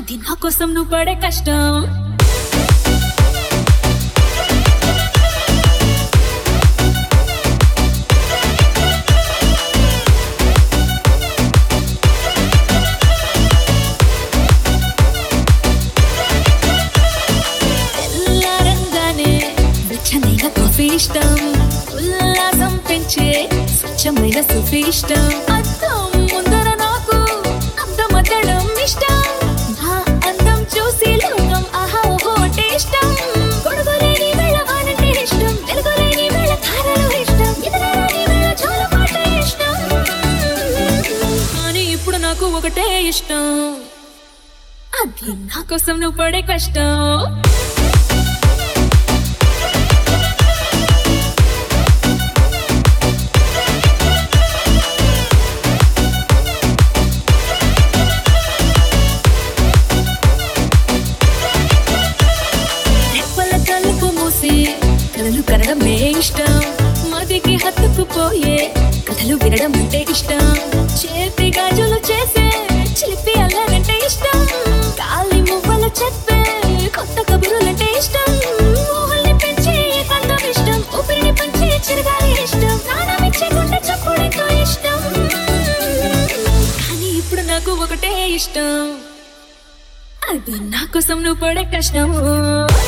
అది నా కోసం నువ్వు పడే కష్టం తెల్లారంగానే వెచ్చనైన కాఫీ ఇష్టం ఉల్లాసం పెంచే స్వచ్ఛమైన సుఫీ ఇష్టం అద్దం ముందర నాకు అందం అద్దడం ఇష్టం నా అందం చూసి లోకం ఆహా ఓహో అంటే ఇష్టం గొడవలేని వేళ వానంటే ఇష్టం వెలుగులేని వేళ తారలు ఇష్టం ఎదురాని వేళ జోలపాట ఇష్టం కానీ ఇప్పుడు నాకు ఒకటే ఇష్టం అది నా కోసం నువ్వు పడే కష్టం రెప్పల తలుపు మూసి కలలు కనడమే ఇష్టం మదికి హత్తుకుపోయే కథలు వినడం అంటే ఇష్టం చేతి గాజులు చేసే చిలిపి అల్లారంటే ఇష్టం కాలి మువ్వలు చెప్పే కొత్త కబురులంటే ఇష్టం ఊహల్ని పెంచే ఏకాంతం ఇష్టం ఊపిరిని పంచే చిరగాలి ఇష్టం ప్రాణం ఇచ్చే గుండె చప్పుడెంతో ఇష్టం కానీ ఇప్పుడు నాకు ఒకటే ఇష్టం అది నా కోసం నువ్వు పడే కష్టం